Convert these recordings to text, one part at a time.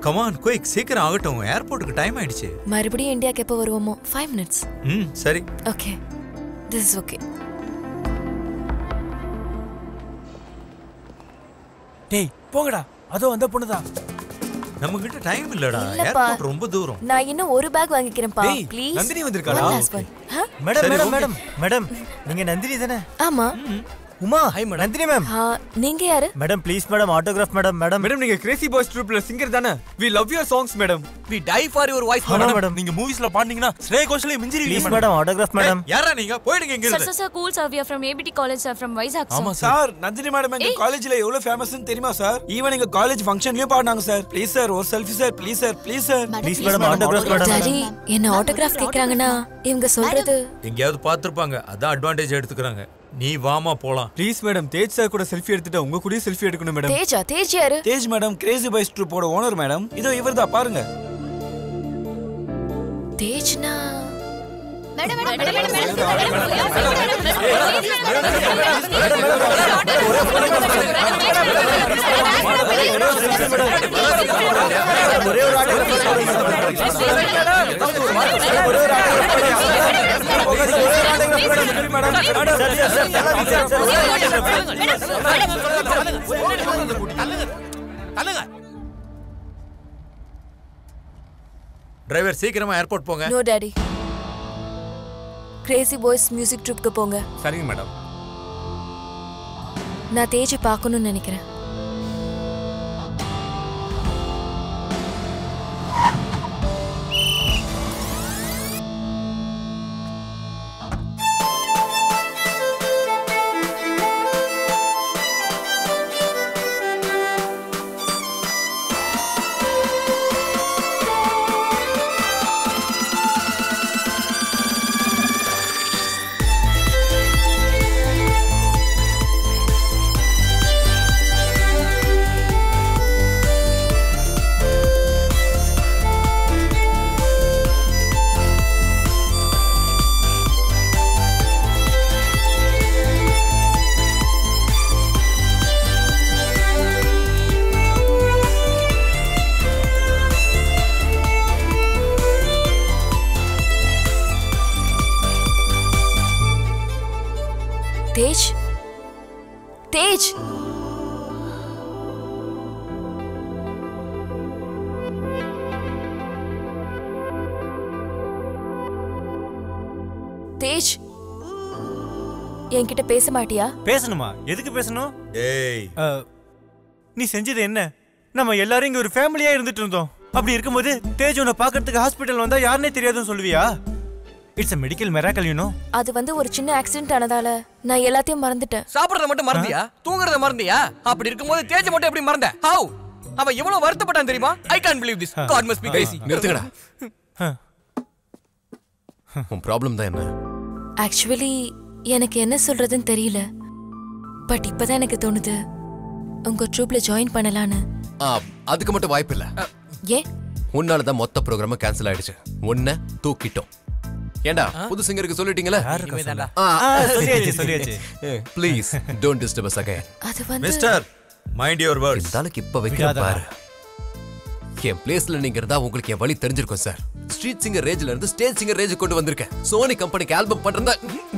Come on quick சீக்கிரம் ஆகட்டும் ஏர்போர்ட்டுக்கு டைம் ஆயிடுச்சு மறுபடியும் இந்தியாக்கு எப்போ வருவோமோ ஃபைவ் மினிட்ஸ் ம் சரி ஓகே திஸ் இஸ் ஓகே டேய் போங்கடா அதோ அந்த பொண்ணுதான் நம்ம கிட்ட டைம் இல்லடா இல்லப்பா. ஏர்போர்ட் ரொம்ப தூரம் நான் இன்னும் ஒரு பேக் வாங்கிக்கிறேன்ப்பா டேய், ப்ளீஸ் நந்தினி வந்திருக்காளா? மேடம் சரி, மேடம் okay. மேடம் மேடம் நீங்க நந்தினி தானே ஆமா Uma hi madam Nandini ma'am ஆ, நீங்க யாரு madam please madam autograph madam madam madam நீங்க கிரேசி பாய்ஸ் ட்ரூப்ல சிங்கர் தானே we love your songs madam we die for your voice ஆமா மேடம் நீங்க மூவிஸ்ல பாடுனீங்கன்னா ஸ்ரே கோஷலே மிஞ்சிருவீங்க ப்ளீஸ் மேடம் ஆட்டோகிராஃப் மேடம் யாரா நீங்க போயிடுங்க இங்க Sir, இருந்து sir, sir, cool, sir. We are from ABT College, sir, from Vizag, sir. ஆமா சார் சார் நந்தினி மேடம் எங்க காலேஜ்ல எவ்வளவு ஃபேமஸ்னு தெரியுமா சார் ஈவன் எங்க காலேஜ் ஃபங்க்ஷன்லயும் பாடினாங்க சார் ப்ளீஸ் சார் ஒரு selfie sir please sir please sir please madam autograph madam daddy என்ன ஆட்டோகிராஃப் கேக்குறாங்கன்னா இவங்க சொல்றது எங்கேயாவது பார்த்திருப்பாங்க அதான் அட்வான்டேஜ் எடுத்துக்கிறாங்க நீ வாமா போலாம் ப்ளீஸ் மேடம் தேஜ் சார் கூட செல்ஃபி எடுத்துட்டு உங்க கூட செல்ஃபி எடுக்கணும் மேடம் தேஜா தேஜ் யாரு தேஜ் மேடம் கிரேசி பாய்ஸ் ட்ரூப்போட ஓனர் மேடம் இதோ இவர்தான் பாருங்க தேஜ்னா ஒரே ஒரு ஆட்டோகிராஃப் டிரைவர் சீக்கிரமா ஏர்போர்ட் போங்க no daddy crazy boys music ட்ரிப்க்கு போங்க சரிங்க மேடம் நான் தேஜை பார்க்கணும்னு நினைக்கிறேன் தேஜ் தேஜ் தேஜ் என்கிட்ட பேச மாட்டியா பேசணுமா எதுக்கு பேசணும் ஏய் அஹ், நீ செஞ்சது என்ன நம்ம எல்லாரும் இங்க ஒரு ஃபேமிலியா இருந்துட்டு இருந்தோம் அப்படி இருக்கும்போது தேஜ் உன்னை பார்க்கறதுக்கு ஹாஸ்பிட்டல் வந்தா யாருனே தெரியாதுன்னு சொல்லுவியா it's a medical miracle you know அது வந்து ஒரு சின்ன ஆக்சிடென்ட் ஆனதால நான் எல்லாத்தையும் மறந்துட்டேன் சாப்பிடுறத மட்டும் மறந்தியா தூங்குறத மறந்தியா அப்படி இருக்கும்போது தேஜ மட்டும் எப்படி மறந்த ஹவ் அவன் எவ்வளவு வருத்தப்பட்டான் தெரியுமா I can believe this God must be crazy நிறுத்துங்கடா உன் ப்ராப்ளம் தான் என்ன ஆக்சுவலி எனக்கு என்ன சொல்றதுன்னு தெரியல பட் இப்பதான் எனக்கு தோணுது உங்க ட்ரூப்ல ஜாயின் பண்ணலான்னு ஆ, அதுக்கு மட்டும் வாய்ப்பு இல்ல ஏன் உன்னால தான் மொத்த ப்ரோக்ராமும் கேன்சல் ஆயிடுச்சு உன்னை தூக்கிட்டோம் ஏண்டா புது சிங்கருக்கு சொல்லிட்டீங்களா சொல்லியாச்சு சொல்லியாச்சு please don't disturb us again அது வந்து மிஸ்டர் மைண்ட் யுவர் வேர்ட்ஸ் இந்த ஆளுக்கு இப்ப வைக்கிற விடாதடா. பாரு என் பிளேஸ்ல நீங்க இருந்தா உங்களுக்கு என் வழி தெரிஞ்சிருக்கும் சார் ஸ்ட்ரீட் சிங்கர் ரேஞ்சில இருந்து ஸ்டேஜ் சிங்கர் ரேஞ்ச் கொண்டு வந்திருக்கேன் சோனி கம்பெனிக்கு ஆல்பம் பண்றதா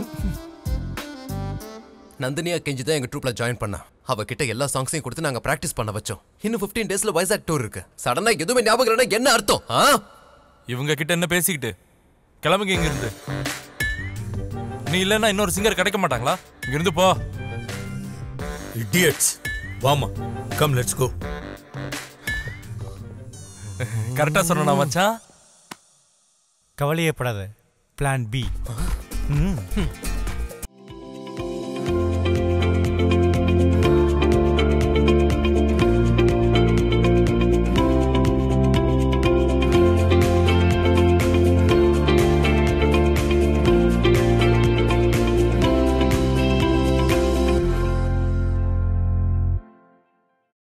நந்தினியா கெஞ்சி தான் எங்க ட்ரூப்ல ஜாயின் பண்ணா அவகிட்ட எல்லா சாங்ஸையும் கொடுத்து நாங்க பிராக்டிஸ் பண்ண வச்சோம் இன்னும் 15 டேஸ்ல வைசாக் டூர் இருக்கு சடனா எதுவுமே ஞாபகம் இல்லைன்னா என்ன அர்த்தம் ஆ? இவங்க கிட்ட என்ன பேசிக்கிட்டு கிளம்புங்க இங்க இருந்து நீ இல்லைன்னா இன்னொரு சிங்கர் கிடைக்க மாட்டாங்களா இங்க இருந்து போ இடியட்ஸ் வாமா கம் லெட்ஸ் கோ கரெக்டா சொன்னா மச்சான் கவலையப்படாத பிளான் பி ம்